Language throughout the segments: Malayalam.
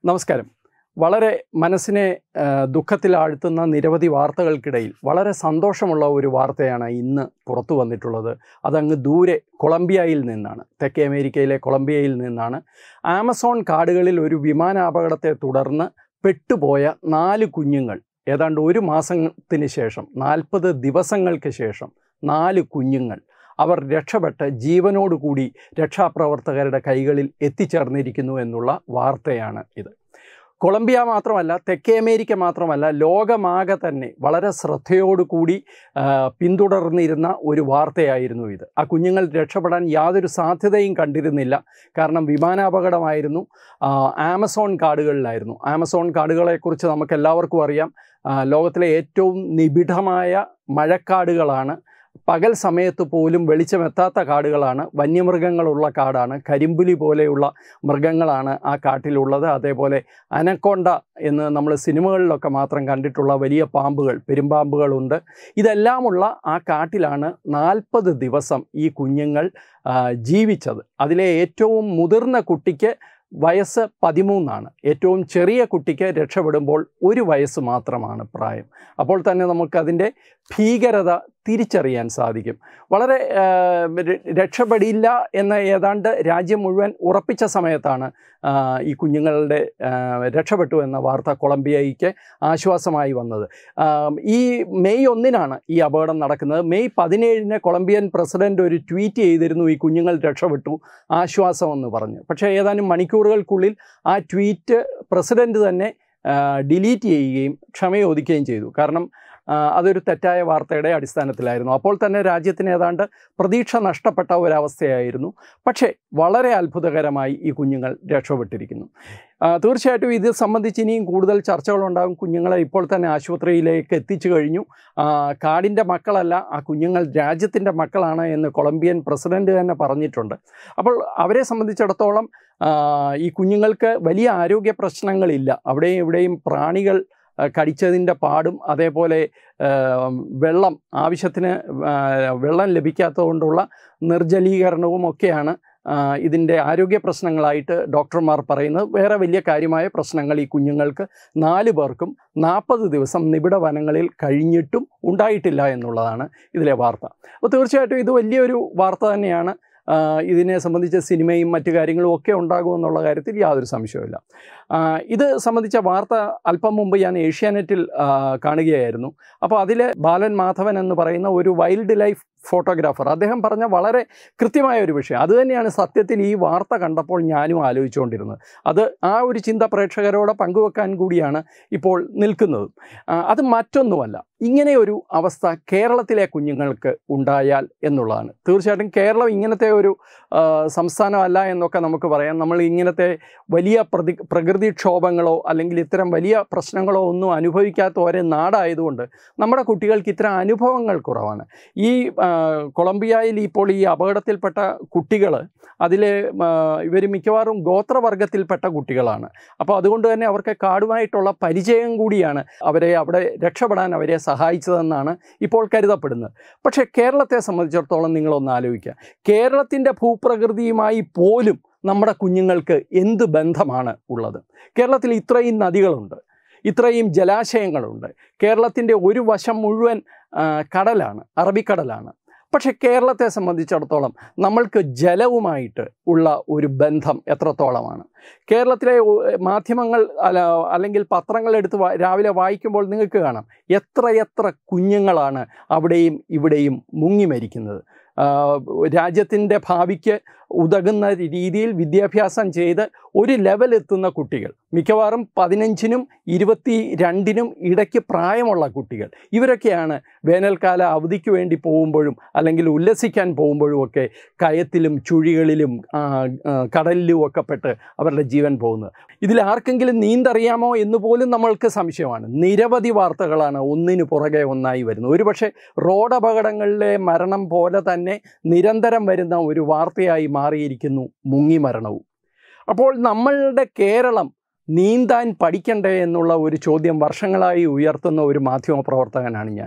നമസ്കാരം വളരെ മനസ്സിനെ ആ, ദുഃഖത്തിലാഴ്ത്തുന്ന നിരവധി വാർത്തകൾക്കിടയിൽ വളരെ സന്തോഷമുള്ള ഒരു വാർത്തയാണ് ഇന്ന് പുറത്തു വന്നിട്ടുള്ളത് അതങ്ങ് ദൂരെ കൊളംബിയയിൽ നിന്നാണ് തെക്കേ അമേരിക്കയിലെ കൊളംബിയയിൽ നിന്നാണ് ആമസോൺ കാടുകളിൽ ഒരു വിമാനാപകടത്തെ തുടർന്ന് പെട്ടുപോയ നാല് കുഞ്ഞുങ്ങൾ ഏതാണ്ട് ഒരു മാസത്തിന് ശേഷം നാൽപ്പത് ദിവസങ്ങൾക്ക് ശേഷം നാല് കുഞ്ഞുങ്ങൾ അവർ രക്ഷപ്പെട്ട് ജീവനോടുകൂടി രക്ഷാപ്രവർത്തകരുടെ കൈകളിൽ എത്തിച്ചേർന്നിരിക്കുന്നു എന്നുള്ള വാർത്തയാണ് ഇത് കൊളംബിയ മാത്രമല്ല തെക്കേ അമേരിക്ക മാത്രമല്ല ലോകമാകെ തന്നെ വളരെ ശ്രദ്ധയോടുകൂടി ആ, പിന്തുടർന്നിരുന്ന ഒരു വാർത്തയായിരുന്നു ഇത് ആ കുഞ്ഞുങ്ങൾ രക്ഷപ്പെടാൻ യാതൊരു സാധ്യതയും കണ്ടിരുന്നില്ല കാരണം വിമാനാപകടമായിരുന്നു ആ, ആമസോൺ കാടുകളിലായിരുന്നു ആമസോൺ കാടുകളെക്കുറിച്ച് നമുക്ക് എല്ലാവർക്കും അറിയാം ആ, ലോകത്തിലെ ഏറ്റവും നിബിഡമായ മഴക്കാടുകളാണ് പകൽ സമയത്ത് പോലും വെളിച്ചമെത്താത്ത കാടുകളാണ് വന്യമൃഗങ്ങളുള്ള കാടാണ് കരിമ്പുലി പോലെയുള്ള മൃഗങ്ങളാണ് ആ കാട്ടിലുള്ളത് അതേപോലെ അനക്കൊണ്ട എന്ന് നമ്മൾ സിനിമകളിലൊക്കെ മാത്രം കണ്ടിട്ടുള്ള വലിയ പാമ്പുകൾ പെരുമ്പാമ്പുകളുണ്ട് ഇതെല്ലാമുള്ള ആ കാട്ടിലാണ് നാൽപ്പത് ദിവസം ഈ കുഞ്ഞുങ്ങൾ ആ, ജീവിച്ചത് അതിലെ ഏറ്റവും മുതിർന്ന കുട്ടിക്ക് വയസ്സ് പതിമൂന്നാണ് ഏറ്റവും ചെറിയ കുട്ടിക്ക് രക്ഷപ്പെടുമ്പോൾ ഒരു വയസ്സ് മാത്രമാണ് പ്രായം അപ്പോൾ തന്നെ നമുക്കതിൻ്റെ ഭീകരത തിരിച്ചറിയാൻ സാധിക്കും വളരെ ആ, ര- രക്ഷപ്പെടില്ല എന്ന് ഏതാണ്ട് രാജ്യം മുഴുവൻ ഉറപ്പിച്ച സമയത്താണ് ആ, ഈ കുഞ്ഞുങ്ങളുടെ ആ, രക്ഷപ്പെട്ടു എന്ന വാർത്ത കൊളംബിയയ്ക്ക് ആശ്വാസമായി വന്നത് ആ, ഈ മെയ് ഒന്നിനാണ് ഈ അപകടം നടക്കുന്നത് മെയ് പതിനേഴിന് കൊളംബിയൻ പ്രസിഡന്റ് ഒരു ട്വീറ്റ് ചെയ്തിരുന്നു ഈ കുഞ്ഞുങ്ങൾ രക്ഷപ്പെട്ടു ആശ്വാസം എന്ന് പറഞ്ഞ് പക്ഷേ ഏതാനും മണിക്കൂറുകൾക്കുള്ളിൽ ആ ട്വീറ്റ് പ്രസിഡന്റ് തന്നെ ഡിലീറ്റ് ചെയ്യുകയും ക്ഷമയോദിക്കുകയും ചെയ്തു കാരണം ആ, അതൊരു തെറ്റായ വാർത്തയുടെ അടിസ്ഥാനത്തിലായിരുന്നു അപ്പോൾ തന്നെ രാജ്യത്തിന് ഏതാണ്ട് പ്രതീക്ഷ നഷ്ടപ്പെട്ട ഒരവസ്ഥയായിരുന്നു പക്ഷേ വളരെ അത്ഭുതകരമായി ഈ കുഞ്ഞുങ്ങൾ രക്ഷപ്പെട്ടിരിക്കുന്നു ആ, തീർച്ചയായിട്ടും ഇത് സംബന്ധിച്ച് ഇനിയും കൂടുതൽ ചർച്ചകളുണ്ടാകും കുഞ്ഞുങ്ങളെ ഇപ്പോൾ തന്നെ ആശുപത്രിയിലേക്ക് എത്തിച്ചു കഴിഞ്ഞു ആ, കാടിൻ്റെ മക്കളല്ല ആ കുഞ്ഞുങ്ങൾ രാജ്യത്തിൻ്റെ മക്കളാണ് എന്ന് കൊളംബിയൻ പ്രസിഡന്റ് തന്നെ പറഞ്ഞിട്ടുണ്ട് അപ്പോൾ അവരെ സംബന്ധിച്ചിടത്തോളം ആ, ഈ കുഞ്ഞുങ്ങൾക്ക് വലിയ ആരോഗ്യ പ്രശ്നങ്ങളില്ല അവിടെയും ഇവിടെയും പ്രാണികൾ ആ, കടിച്ചതിൻ്റെ പാടും അതേപോലെ ആ, വെള്ളം ആവശ്യത്തിന് ആ, വെള്ളം ലഭിക്കാത്തതുകൊണ്ടുള്ള നിർജ്ജലീകരണവും ഒക്കെയാണ് ആ, ഇതിൻ്റെ ആരോഗ്യ പ്രശ്നങ്ങളായിട്ട് ഡോക്ടർമാർ പറയുന്നത് വേറെ വലിയ കാര്യമായ പ്രശ്നങ്ങൾ ഈ കുഞ്ഞുങ്ങൾക്ക് നാല് പേർക്കും നാൽപ്പത് ദിവസം നിബിഡ വനങ്ങളിൽ കഴിഞ്ഞിട്ടും ഉണ്ടായിട്ടില്ല എന്നുള്ളതാണ് ഇതിലെ വാർത്ത അപ്പോൾ തീർച്ചയായിട്ടും ഇത് വലിയൊരു വാർത്ത തന്നെയാണ് ആ, ഇതിനെ സംബന്ധിച്ച സിനിമയും മറ്റു കാര്യങ്ങളും ഒക്കെ ഉണ്ടാകുമെന്നുള്ള കാര്യത്തിൽ യാതൊരു സംശയവുമില്ല ആ, ഇത് സംബന്ധിച്ച വാർത്ത അല്പം മുമ്പ് ഞാൻ ഏഷ്യാനെറ്റിൽ ആ, കാണുകയായിരുന്നു അപ്പോൾ അതിൽ ബാലൻ മാധവൻ എന്ന് പറയുന്ന ഒരു വൈൽഡ് ലൈഫ് ഫോട്ടോഗ്രാഫർ അദ്ദേഹം പറഞ്ഞ വളരെ കൃത്യമായ ഒരു വിഷയം അതുതന്നെയാണ് സത്യത്തിൽ ഈ വാർത്ത കണ്ടപ്പോൾ ഞാനും ആലോചിച്ചുകൊണ്ടിരുന്നത് അത് ആ ഒരു ചിന്ത പ്രേക്ഷകരോട് പങ്കുവെക്കാൻ കൂടിയാണ് ഇപ്പോൾ നിൽക്കുന്നത് ആ, അത് മറ്റൊന്നുമല്ല ഇങ്ങനെ ഒരു അവസ്ഥ കേരളത്തിലെ കുഞ്ഞുങ്ങൾക്ക് ഉണ്ടായാൽ എന്നുള്ളതാണ് തീർച്ചയായിട്ടും കേരളം ഇങ്ങനത്തെ ഒരു ആ, സംസ്ഥാനമല്ല എന്നൊക്കെ നമുക്ക് പറയാം നമ്മൾ ഇങ്ങനത്തെ വലിയ പ്രതി പ്രകൃതിക്ഷോഭങ്ങളോ അല്ലെങ്കിൽ ഇത്തരം വലിയ പ്രശ്നങ്ങളോ ഒന്നും അനുഭവിക്കാത്ത ഒരേ നാടായതുകൊണ്ട് നമ്മുടെ കുട്ടികൾക്ക് ഇത്തരം അനുഭവങ്ങൾ കുറവാണ് ഈ ആ, കൊളംബിയയിൽ ഇപ്പോൾ ഈ അപകടത്തിൽപ്പെട്ട കുട്ടികൾ അതിൽ ഇവർ മിക്കവാറും ഗോത്രവർഗത്തിൽപ്പെട്ട കുട്ടികളാണ് അപ്പോൾ അതുകൊണ്ട് തന്നെ അവർക്ക് കാടുമായിട്ടുള്ള പരിചയം കൂടിയാണ് അവരെ അവിടെ രക്ഷപ്പെടാൻ അവരെ സഹായിച്ചതെന്നാണ് ഇപ്പോൾ കരുതപ്പെടുന്നത് പക്ഷേ കേരളത്തെ സംബന്ധിച്ചിടത്തോളം നിങ്ങളൊന്ന് ആലോചിക്കുക കേരളത്തിൻ്റെ ഭൂപ്രകൃതിയുമായി പോലും നമ്മുടെ കുഞ്ഞുങ്ങൾക്ക് എന്ത് ബന്ധമാണ് ഉള്ളത് കേരളത്തിൽ ഇത്രയും നദികളുണ്ട് ഇത്രയും ജലാശയങ്ങളുണ്ട് കേരളത്തിൻ്റെ ഒരു വശം മുഴുവൻ ആ, കടലാണ് അറബിക്കടലാണ് പക്ഷേ കേരളത്തെ സംബന്ധിച്ചിടത്തോളം നമ്മൾക്ക് ജലവുമായിട്ട് ഉള്ള ഒരു ബന്ധം എത്രത്തോളമാണ് കേരളത്തിലെ ഒ- മാധ്യമങ്ങൾ അല്ല അല്ലെങ്കിൽ പത്രങ്ങൾ എടുത്ത് വാ- രാവിലെ വായിക്കുമ്പോൾ നിങ്ങൾക്ക് കാണാം എത്രയെത്ര കുഞ്ഞുങ്ങളാണ് അവിടെയും ഇവിടെയും മുങ്ങി മരിക്കുന്നത് ആ, രാജ്യത്തിൻ്റെ ഭാവിക്ക് ഉതകുന്ന രീതിയിൽ വിദ്യാഭ്യാസം ചെയ്ത് ഒരു ലെവലെത്തുന്ന കുട്ടികൾ മിക്കവാറും പതിനഞ്ചിനും ഇരുപത്തി രണ്ടിനും ഇടയ്ക്ക് പ്രായമുള്ള കുട്ടികൾ ഇവരൊക്കെയാണ് വേനൽക്കാല അവധിക്ക് വേണ്ടി പോകുമ്പോഴും അല്ലെങ്കിൽ ഉല്ലസിക്കാൻ പോകുമ്പോഴും ഒക്കെ കയത്തിലും ചുഴികളിലും ആ, ആ, കടലിലും ഒക്കെ പെട്ട് അവരുടെ ജീവൻ പോകുന്നത് ഇതിൽ ആർക്കെങ്കിലും നീന്തറിയാമോ എന്ന് പോലും നമ്മൾക്ക് സംശയമാണ് നിരവധി വാർത്തകളാണ് ഒന്നിനു പുറകെ ഒന്നായി വരുന്നത് ഒരുപക്ഷെ റോഡ് അപകടങ്ങളിലെ മരണം പോലെ തന്നെ നിരന്തരം വരുന്ന ഒരു വാർത്തയായി മാറിയിരിക്കുന്നു മുങ്ങിമരണവും അപ്പോൾ നമ്മളുടെ കേരളം നീന്താൻ പഠിക്കണ്ടേ എന്നുള്ള ഒരു ചോദ്യം വർഷങ്ങളായി ഉയർത്തുന്ന ഒരു മാധ്യമ പ്രവർത്തകനാണ് ഞാൻ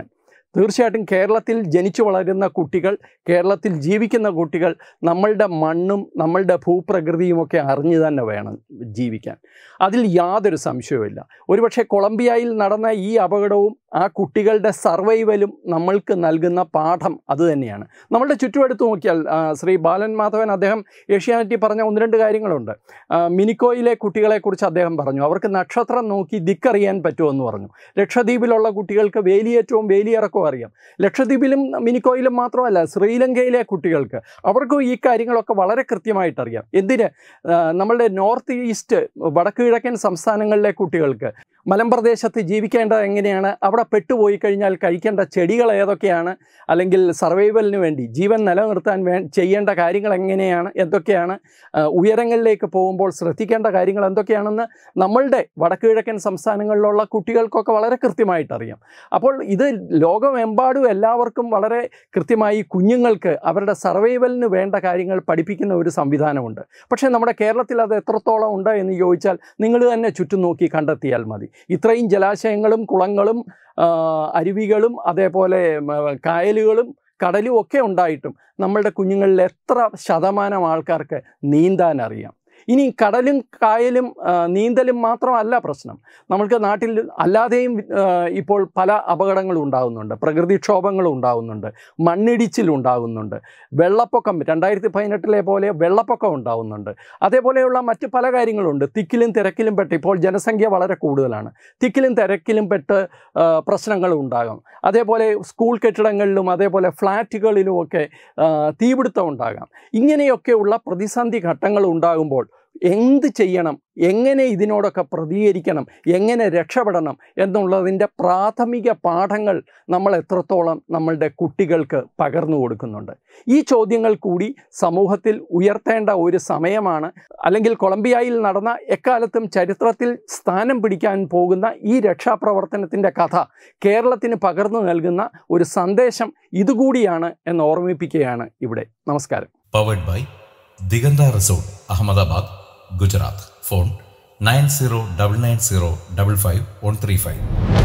തീർച്ചയായിട്ടും കേരളത്തിൽ ജനിച്ചു വളരുന്ന കുട്ടികൾ കേരളത്തിൽ ജീവിക്കുന്ന കുട്ടികൾ നമ്മളുടെ മണ്ണും നമ്മളുടെ ഭൂപ്രകൃതിയുമൊക്കെ അറിഞ്ഞു തന്നെ വേണം ജീവിക്കാൻ അതിൽ യാതൊരു സംശയവുമില്ല ഒരുപക്ഷെ കൊളംബിയയിൽ നടന്ന ഈ അപകടവും ആ കുട്ടികളുടെ സർവൈവലും നമ്മൾക്ക് നൽകുന്ന പാഠം അതുതന്നെയാണ് നമ്മളുടെ ചുറ്റുമെടുത്ത് നോക്കിയാൽ ആ, ശ്രീ ബാലൻ മാധവൻ അദ്ദേഹം ഏഷ്യാനെറ്റിൽ പറഞ്ഞ ഒന്ന് രണ്ട് കാര്യങ്ങളുണ്ട് ആ, മിനിക്കോയിലെ കുട്ടികളെക്കുറിച്ച് അദ്ദേഹം പറഞ്ഞു അവർക്ക് നക്ഷത്രം നോക്കി ദിക്കറിയാൻ പറ്റുമെന്ന് പറഞ്ഞു ലക്ഷദ്വീപിലുള്ള കുട്ടികൾക്ക് വേലിയേറ്റവും വേലിയിറക്കവും അറിയാം ലക്ഷദ്വീപിലും മിനിക്കോയിലും മാത്രമല്ല ശ്രീലങ്കയിലെ കുട്ടികൾക്ക് അവർക്കും ഈ കാര്യങ്ങളൊക്കെ വളരെ കൃത്യമായിട്ട് അറിയാം എന്തിന് ആ, നമ്മളുടെ നോർത്ത് ഈസ്റ്റ് വടക്ക് കിഴക്കൻ സംസ്ഥാനങ്ങളിലെ കുട്ടികൾക്ക് മലമ്പ്രദേശത്ത് ജീവിക്കേണ്ടത് എങ്ങനെയാണ് അവിടെ പെട്ടുപോയി കഴിഞ്ഞാൽ കഴിക്കേണ്ട ചെടികൾ ഏതൊക്കെയാണ് അല്ലെങ്കിൽ സർവൈവലിന് വേണ്ടി ജീവൻ നിലനിർത്താൻ വേ ചെയ്യേണ്ട കാര്യങ്ങൾ എങ്ങനെയാണ് എന്തൊക്കെയാണ് ആ, ഉയരങ്ങളിലേക്ക് പോകുമ്പോൾ ശ്രദ്ധിക്കേണ്ട കാര്യങ്ങൾ എന്തൊക്കെയാണെന്ന് നമ്മളുടെ വടക്ക് കിഴക്കൻ സംസ്ഥാനങ്ങളിലുള്ള കുട്ടികൾക്കൊക്കെ വളരെ കൃത്യമായിട്ട് അറിയാം അപ്പോൾ ഇത് ലോകമെമ്പാടും എല്ലാവർക്കും വളരെ കൃത്യമായി കുഞ്ഞുങ്ങൾക്ക് അവരുടെ സർവൈവലിന് വേണ്ട കാര്യങ്ങൾ പഠിപ്പിക്കുന്ന ഒരു സംവിധാനമുണ്ട് പക്ഷേ നമ്മുടെ കേരളത്തിൽ അത് എത്രത്തോളം ഉണ്ട് എന്ന് ചോദിച്ചാൽ നിങ്ങൾ തന്നെ ചുറ്റും നോക്കി കണ്ടെത്തിയാൽ മതി ഇത്രയും ജലാശയങ്ങളും കുളങ്ങളും ആ, അരുവികളും അതേപോലെ ഉം, കായലുകളും കടലും ഒക്കെ ഉണ്ടായിട്ടും നമ്മളുടെ കുഞ്ഞുങ്ങളിൽ എത്ര ശതമാനം ആൾക്കാർക്ക് നീന്താൻ അറിയാം ഇനി കടലും കായലും ആ, നീന്തലും മാത്രമല്ല പ്രശ്നം നമ്മൾക്ക് നാട്ടിൽ അല്ലാതെയും ആ, ഇപ്പോൾ പല അപകടങ്ങളും ഉണ്ടാകുന്നുണ്ട് പ്രകൃതിക്ഷോഭങ്ങളും ഉണ്ടാകുന്നുണ്ട് മണ്ണിടിച്ചിൽ ഉണ്ടാകുന്നുണ്ട് വെള്ളപ്പൊക്കം രണ്ടായിരത്തി പതിനെട്ടിലെ പോലെ വെള്ളപ്പൊക്കം ഉണ്ടാകുന്നുണ്ട് അതേപോലെയുള്ള മറ്റ് പല കാര്യങ്ങളുണ്ട് തിക്കിലും തിരക്കിലും പെട്ട് ഇപ്പോൾ ജനസംഖ്യ വളരെ കൂടുതലാണ് തിക്കിലും തിരക്കിലും പെട്ട് ആ, പ്രശ്നങ്ങൾ ഉണ്ടാകാം അതേപോലെ സ്കൂൾ കെട്ടിടങ്ങളിലും അതേപോലെ ഫ്ലാറ്റുകളിലുമൊക്കെ ആ, തീപിടുത്തം ഉണ്ടാകാം ഇങ്ങനെയൊക്കെയുള്ള പ്രതിസന്ധി ഘട്ടങ്ങൾ ഉണ്ടാകുമ്പോൾ എന്ത് ചെയ്യണം എങ്ങനെ ഇതിനോടൊക്കെ പ്രതികരിക്കണം എങ്ങനെ രക്ഷപ്പെടണം എന്നുള്ളതിൻ്റെ പ്രാഥമിക പാഠങ്ങൾ നമ്മൾ എത്രത്തോളം നമ്മളുടെ കുട്ടികൾക്ക് പകർന്നു കൊടുക്കുന്നുണ്ട് ഈ ചോദ്യങ്ങൾ കൂടി സമൂഹത്തിൽ ഉയർത്തേണ്ട ഒരു സമയമാണ് അല്ലെങ്കിൽ കൊളംബിയയിൽ നടന്ന എക്കാലത്തും ചരിത്രത്തിൽ സ്ഥാനം പിടിക്കാൻ പോകുന്ന ഈ രക്ഷാപ്രവർത്തനത്തിൻ്റെ കഥ കേരളത്തിന് പകർന്നു നൽകുന്ന ഒരു സന്ദേശം ഇതുകൂടിയാണ് എന്ന് ഓർമ്മിപ്പിക്കുകയാണ് ഇവിടെ നമസ്കാരം powered by Diganta resort Ahmedabad Gujarat phone nine zero double nine zero double five one three five